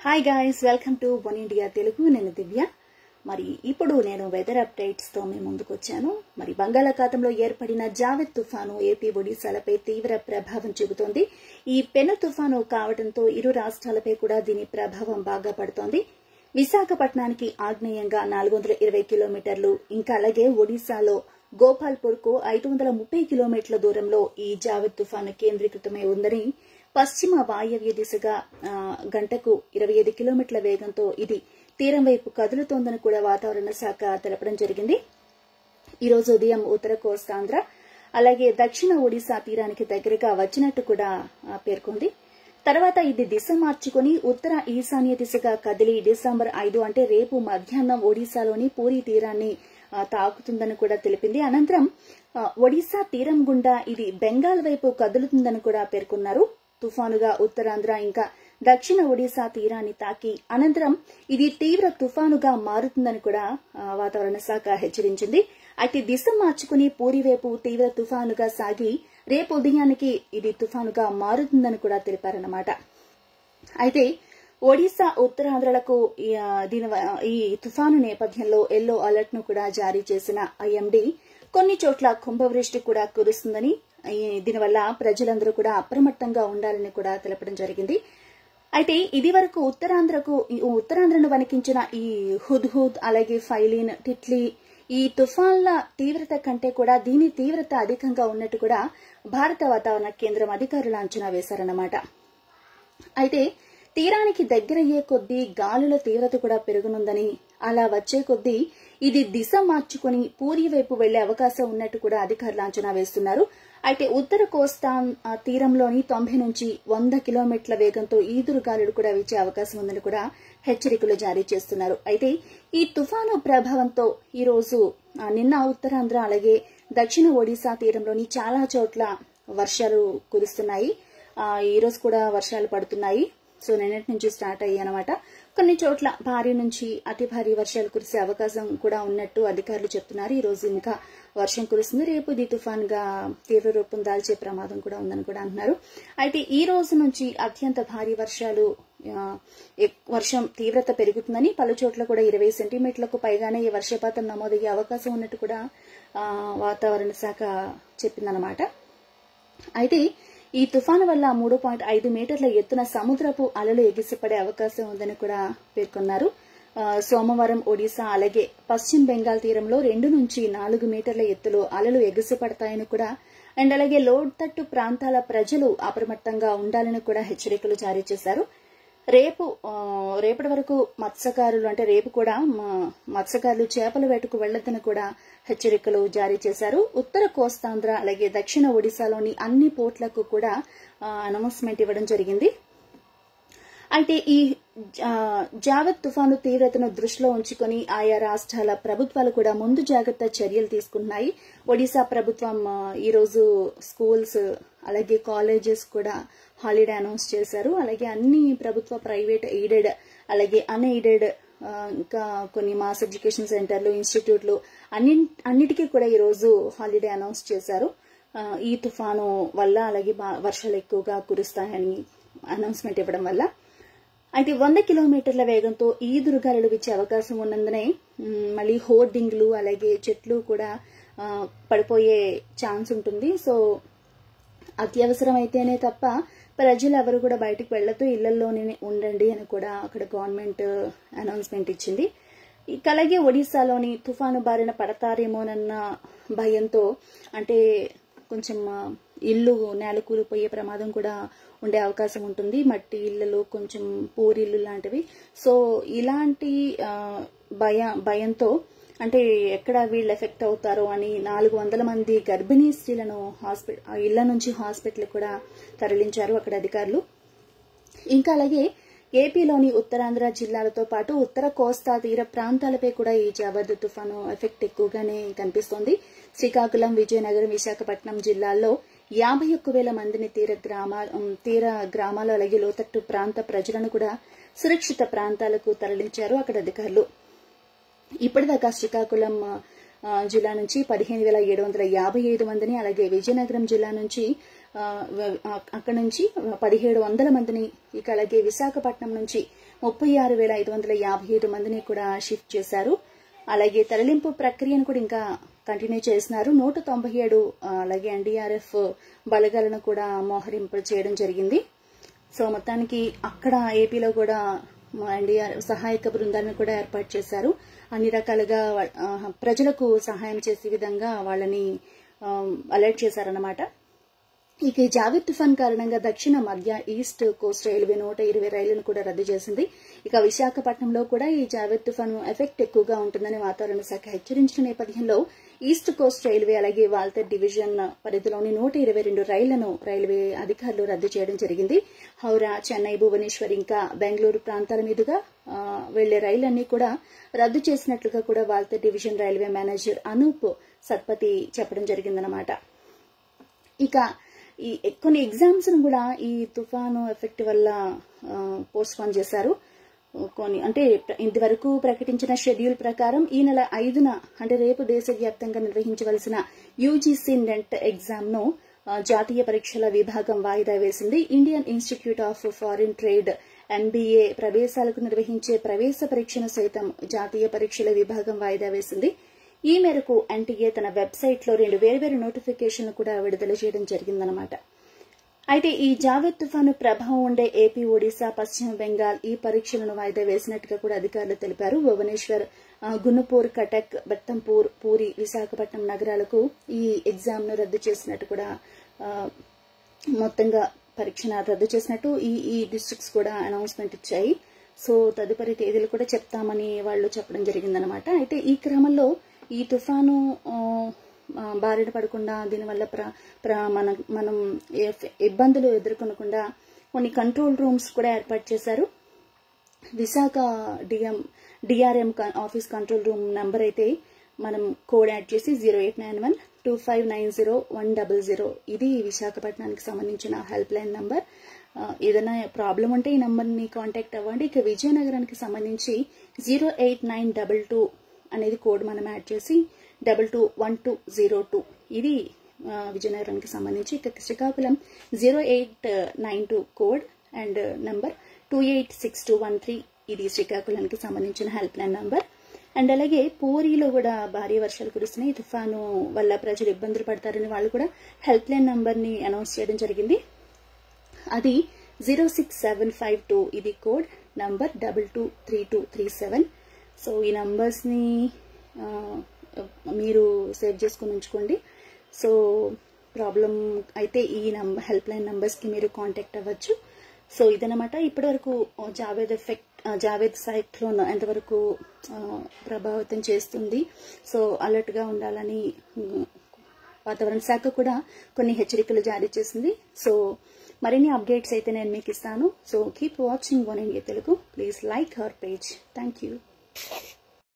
hi guys welcome to One India Telugu నేను దివ్య మరి ఇప్పుడు నేను వెదర్ అప్డేట్స్ తో మీ ముందుకు వచ్చాను మరి బంగాళాఖాతంలో ఏర్పడిన జావెద్ తుఫాను ఏపీ ఒడిశాలపై తీవ్ర ప్రభావం చూపుతోంది ఈ పెను తుఫాను కావడంతో ఇరు రాష్ట్రాలపై కూడా దీని ప్రభావం బాగా పడుతోంది విశాఖపట్నానికి ఆగ్నేయంగా నాలుగు వందల ఇరవై కిలోమీటర్లు ఇంకా అలాగే ఒడిశాలో గోపాల్పూర్ కు ఐదు వందల ముప్పై కిలోమీటర్ల దూరంలో ఈ జావెద్ తుఫాను కేంద్రీకృతమై ఉందని పశ్చిమ వాయవ్య దిశగా ఆ, గంటకు ఇరవై ఐదు కిలోమీటర్ల వేగంతో ఇది తీరం వైపు కదులుతోందని కూడా వాతావరణ శాఖ తెలపడం జరిగింది ఈ రోజు ఉదయం ఉత్తర కోస్తాంధ్ర అలాగే దక్షిణ ఒడిశా తీరానికి దగ్గరగా వచ్చినట్టు కూడా ఆ, పేర్కొంది తర్వాత ఇది దిశ మార్చుకుని ఉత్తర ఈశాన్య దిశగా కదిలి డిసెంబర్ ఐదు అంటే రేపు మధ్యాహ్నం ఒడిశాలోని పూరి తీరాన్ని ఆ, తాకుతుందని కూడా తెలిపింది అనంతరం ఆ, ఒడిశా తీరం గుండా ఇది బెంగాల్ వైపు కదులుతుందని కూడా పేర్కొన్నారు తుఫానుగా ఉత్తరాంధ్ర ఇంకా దక్షిణ ఒడిశా తీరాన్ని తాకి అనంతరం ఇది తీవ్ర తుఫానుగా మారుతుందని కూడా ఆ, వాతావరణ శాఖ హెచ్చరించింది అయితే దిశ మార్చుకుని పూరి వైపు తీవ్ర తుఫానుగా సాగి రేపు ఉదయానికి ఇది తుఫానుగా మారుతుందని కూడా తెలిపారన్నమాట అయితే ఒడిశా ఉత్తరాంధ్రలకు ఈ, ఆ, దీని వ- ఈ తుఫాను నేపథ్యంలో ఎల్లో అలర్ట్ ను కూడా జారీ చేసిన ఐఎండీ కొన్ని చోట్ల కుంభవృష్టి కూడా కురుస్తుందని ఈ, దీనివల్ల ప్రజలందరూ కూడా అప్రమత్తంగా ఉండాలని కూడా తెలపడం జరిగింది అయితే ఇది వరకు ఉత్తరాంధ్రకు ఈ ఉత్తరాంధ్రను వణికించిన ఈ హుద్హుద్ అలాగే ఫైలిన్ టిట్లీ ఈ తుఫాన్ల తీవ్రత కంటే కూడా దీని తీవ్రత అధికంగా ఉన్నట్టు కూడా భారత వాతావరణ కేంద్రం అధికారులు అంచనా వేశారన్నమాట అయితే తీరానికి దగ్గరయ్యే కొద్దీ గాలుల తీవ్రత కూడా పెరుగునుందని అలా వచ్చే కొద్దీ ఇది దిశ మార్చుకుని పూరి వైపు వెళ్లే అవకాశం ఉన్నట్టు కూడా అధికారులు అంచనా వేస్తున్నారు అయితే ఉత్తర కోస్తా ఆ, తీరంలోని తొంభై నుంచి వంద కిలోమీటర్ల వేగంతో ఈదురు గాలులు కూడా వీచే అవకాశం ఉందని కూడా హెచ్చరికలు జారీ చేస్తున్నారు అయితే ఈ తుఫాను ప్రభావంతో ఈ రోజు ఆ, నిన్న ఉత్తరాంధ్ర అలాగే దక్షిణ ఒడిశా తీరంలోని చాలా చోట్ల వర్షాలు కురుస్తున్నాయి ఆ, ఈ రోజు కూడా వర్షాలు పడుతున్నాయి సో నిన్నటి నుంచి స్టార్ట్ అయ్యాయి అనమాట కొన్ని చోట్ల భారీ నుంచి అతి భారీ వర్షాలు కురిసే అవకాశం కూడా ఉన్నట్టు అధికారులు చెప్తున్నారు ఈ రోజు ఇంకా వర్షం కురుస్తుంది రేపు ఇది తుఫాన్ గా తీవ్ర రూపం దాల్చే ప్రమాదం కూడా ఉందని కూడా అంటున్నారు అయితే ఈ రోజు నుంచి అత్యంత భారీ వర్షాలు ఆ, ఎక్- వర్షం తీవ్రత పెరుగుతుందని పలు చోట్ల కూడా ఇరవై సెంటీమీటర్లకు పైగానే ఈ వర్షపాతం నమోదయ్యే అవకాశం ఉన్నట్టు కూడా ఆ, వాతావరణ శాఖ చెప్పిందనమాట అయితే ఈ తుఫాను వల్ల మూడు పాయింట్ ఐదు మీటర్ల ఎత్తున సముద్రపు అలలు ఎగిసిపడే అవకాశం ఉందని కూడా పేర్కొన్నారు ఆ, సోమవారం ఒడిశా అలాగే పశ్చిమ బెంగాల్ తీరంలో రెండు నుంచి నాలుగు మీటర్ల ఎత్తులో అలలు ఎగిసిపడతాయని కూడా అండ్ అలాగే లోడ్తట్టు ప్రాంతాల ప్రజలు అప్రమత్తంగా ఉండాలని కూడా హెచ్చరికలు జారీ చేశారు రేపు ఆ, రేపటి వరకు మత్స్యకారులు అంటే రేపు కూడా మ- మత్స్యకారులు చేపల వేటకు వెళ్లొద్దని కూడా హెచ్చరికలు జారీ చేశారు ఉత్తర కోస్తాంధ్ర అలాగే దక్షిణ ఒడిశాలోని అన్ని పోర్ట్లకు కూడా అనౌన్స్మెంట్ ఇవ్వడం జరిగింది అయితే ఈ ఆ, జావత్ తుఫాను తీవ్రతను దృష్టిలో ఉంచుకొని ఆయా రాష్ట్రాల ప్రభుత్వాలు కూడా ముందు జాగ్రత్త చర్యలు తీసుకుంటున్నాయి ఒడిశా ప్రభుత్వం ఆ, ఈ రోజు స్కూల్స్ అలాగే కాలేజెస్ కూడా హాలిడే అనౌన్స్ చేశారు అలాగే అన్ని ప్రభుత్వ ప్రైవేట్ ఎయిడెడ్ అలాగే అన్ఎయిడెడ్ ఆ, ఇంకా కొన్ని మాస్ ఎడ్యుకేషన్ సెంటర్లు ఇన్స్టిట్యూట్లు అన్ని అన్నిటికీ కూడా ఈ రోజు హాలిడే అనౌన్స్ చేశారు ఆ, ఈ తుఫాను వల్ల అలాగే బా- వర్షాలు ఎక్కువగా కురుస్తాయని అనౌన్స్మెంట్ ఇవ్వడం వల్ల అయితే వంద కిలోమీటర్ల వేగంతో ఈదురు గాలులు వీచే అవకాశం ఉన్నందునే మ్, మళ్ళీ హోర్డింగ్లు అలాగే చెట్లు కూడా ఆ, పడిపోయే ఛాన్స్ ఉంటుంది సో అత్యవసరం అయితేనే తప్ప ప్రజలు ఎవరు కూడా బయటకు వెళ్ళొద్దు ఇళ్లలోనే ఉండండి అని కూడా అక్కడ గవర్నమెంట్ అనౌన్స్మెంట్ ఇచ్చింది ఇక అలాగే ఒడిశాలోని తుఫాను బారిన పడతారేమోనన్న భయంతో అంటే కొంచెం ఆ, ఇల్లు నేల కూలిపోయే ప్రమాదం కూడా ఉండే అవకాశం ఉంటుంది మట్టి ఇళ్ళలు కొంచెం పూరిల్లు లాంటివి సో ఇలాంటి ఆ, భయ భయంతో అంటే ఎక్కడ వీళ్ళు ఎఫెక్ట్ అవుతారో అని నాలుగు వందల మంది గర్భిణీ స్త్రీలను హాస్పిటల్ ఇళ్ల నుంచి హాస్పిటల్ కూడా తరలించారు అక్కడ అధికారులు ఇంకా అలాగే ఏపీలోని ఉత్తరాంధ్ర జిల్లాలతో పాటు ఉత్తర కోస్తా తీర ప్రాంతాలపై కూడా ఈ జబర్ద్ తుఫాను ఎఫెక్ట్ ఎక్కువగానే కనిపిస్తోంది శ్రీకాకుళం విజయనగరం విశాఖపట్నం జిల్లాల్లో యాభై ఒక్క వేల మందిని తీర గ్రామాల ఉమ్, తీర గ్రామాలు అలాగే లోతట్టు ప్రాంత ప్రజలను కూడా సురక్షిత ప్రాంతాలకు తరలించారు అక్కడ అధికారులు ఇప్పటిదాకా శ్రీకాకుళం ఆ, జిల్లా నుంచి పదిహేను వేల ఏడు వందల యాభై ఐదు మందిని అలాగే విజయనగరం జిల్లా నుంచి ఆ, వ- ఆ- అక్కడ నుంచి పదిహేడు వందల మందిని ఇక అలాగే విశాఖపట్నం నుంచి ముప్పై ఆరు వేల ఐదు వందల యాభై ఏడు మందిని కూడా షిఫ్ట్ చేశారు అలాగే తరలింపు ప్రక్రియను కూడా ఇంకా కంటిన్యూ చేస్తున్నారు నూట తొంభై ఏడు ఆ, అలాగే ఎన్డీఆర్ఎఫ్ బలగాలను కూడా మోహరింపు చేయడం జరిగింది సో మొత్తానికి అక్కడ ఏపీలో కూడా ఎన్డీఆర్ సహాయక బృందాన్ని కూడా ఏర్పాటు చేశారు అన్ని రకాలుగా వా- ఆ, ప్రజలకు సహాయం చేసే విధంగా వాళ్ళని అలర్ట్ చేశారన్నమాట ఇక ఈ జావేద్ తుఫాన్ కారణంగా దక్షిణ మధ్య ఈస్ట్ కోస్ట్ రైల్వే నూట ఇరవై రైళ్లను కూడా రద్దు చేసింది ఇక విశాఖపట్నంలో కూడా ఈ జావేద్ తుఫాన్ ఎఫెక్ట్ ఎక్కువగా ఉంటుందని వాతావరణ శాఖ హెచ్చరించిన నేపథ్యంలో ఈస్ట్ కోస్ట్ రైల్వే అలాగే వాల్తర్ డివిజన్ పరిధిలోని నూట ఇరవై రెండు రైళ్లను రైల్వే అధికారులు రద్దు చేయడం జరిగింది హౌరా చెన్నై భువనేశ్వర్ ఇంకా బెంగళూరు ప్రాంతాల మీదుగా ఆ, వెళ్లే రైళ్లన్నీ కూడా రద్దు చేసినట్లుగా కూడా Waltair division railway manager Anoop Satpathy చెప్పడం జరిగిందనమాట ఇక ఈ కొన్ని ఎగ్జామ్స్ ను కూడా ఈ తుఫాను ఎఫెక్ట్ వల్ల పోస్ట్ పోన్ చేశారు కొన్ని అంటే ప్ర- ఇంతవరకు ప్రకటించిన షెడ్యూల్ ప్రకారం ఈ నెల ఐదున అంటే రేపు దేశవ్యాప్తంగా నిర్వహించవలసిన యూజీసీ నెట్ ఎగ్జామ్ ను ఆ, జాతీయ పరీక్షల విభాగం వాయిదా వేసింది Indian Institute of Foreign Trade MBA ప్రవేశాలకు నిర్వహించే ప్రవేశ పరీక్షను సైతం జాతీయ పరీక్షల విభాగం వాయిదా వేసింది ఈ మేరకు ఎన్టీఏ తన వెబ్సైట్ లో రెండు వేర్వేరు నోటిఫికేషన్లు కూడా విడుదల చేయడం జరిగిందనమాట అయితే ఈ జావేద్ తుఫాను ప్రభావం ఉండే ఏపీ ఒడిశా పశ్చిమ బెంగాల్ ఈ పరీక్షలను వాయిదా వేసినట్టుగా కూడా అధికారులు తెలిపారు భువనేశ్వర్ ఆ, గునుపూర్ కటక్ బెత్తంపూర్ పూరి విశాఖపట్నం నగరాలకు ఈ ఎగ్జామ్ ను రద్దు చేసినట్టు కూడా ఆ, మొత్తంగా పరీక్షను రద్దు చేసినట్టు ఈ ఈ డిస్ట్రిక్ట్స్ కూడా అనౌన్స్మెంట్ ఇచ్చాయి సో తదుపరి తేదీలు కూడా చెప్తామని వాళ్ళు చెప్పడం జరిగిందనమాట అయితే ఈ క్రమంలో ఈ తుఫాను ఆ, ఆ, బారిన పడకుండా దీనివల్ల ప్ర ప్ర మన మనం ఏ- ఇబ్బందులు ఎదుర్కొనకుండా కొన్ని కంట్రోల్ రూమ్స్ కూడా ఏర్పాటు చేశారు Visakha DM DRM office control room number అయితే మనం కోడ్ యాడ్ చేసి zero eight nine one two five nine zero one double zero ఇది విశాఖపట్నానికి సంబంధించిన హెల్ప్ లైన్ నంబర్ ఆ, ఏదైనా ప్రాబ్లం ఉంటే ఈ నంబర్ని కాంటాక్ట్ అవ్వండి ఇక విజయనగరానికి సంబంధించి zero eight nine double two అనేది కోడ్ మనం యాడ్ చేసి double two one two zero two ఇది ఆ, విజయనగరానికి సంబంధించి ఇక Srikakulam zero eight nine two code and number two eight six two one three ఇది శ్రీకాకుళానికి సంబంధించిన హెల్ప్ లైన్ నంబర్ అండ్ అలాగే పూరిలో కూడా భారీ వర్షాలు కురుస్తున్నాయి ఈ తుఫాను వల్ల ప్రజలు ఇబ్బందులు పడతారని వాళ్ళు కూడా హెల్ప్ లైన్ నంబర్ ని అనౌన్స్ చేయడం జరిగింది అది zero six seven five two ఇది code number double two three two three seven so ఈ నంబర్స్ని ఆ, మీరు సేవ్ చేసుకుని ఉంచుకోండి సో ప్రాబ్లం అయితే ఈ నంబర్ హెల్ప్ లైన్ నంబర్స్కి మీరు కాంటాక్ట్ అవ్వచ్చు సో ఇదనమాట ఇప్పటివరకు జావేద్ ఎఫెక్ట్ ఆ, జావేద్ సైక్లోన్ ఎంతవరకు ఆ, ప్రభావితం చేస్తుంది సో అలర్ట్గా ఉండాలని ఉమ్, వాతావరణ శాఖ కూడా కొన్ని హెచ్చరికలు జారీ చేసింది సో మరిన్ని అప్డేట్స్ అయితే నేను మీకు ఇస్తాను so keep watching One India Telugu please like our page thank you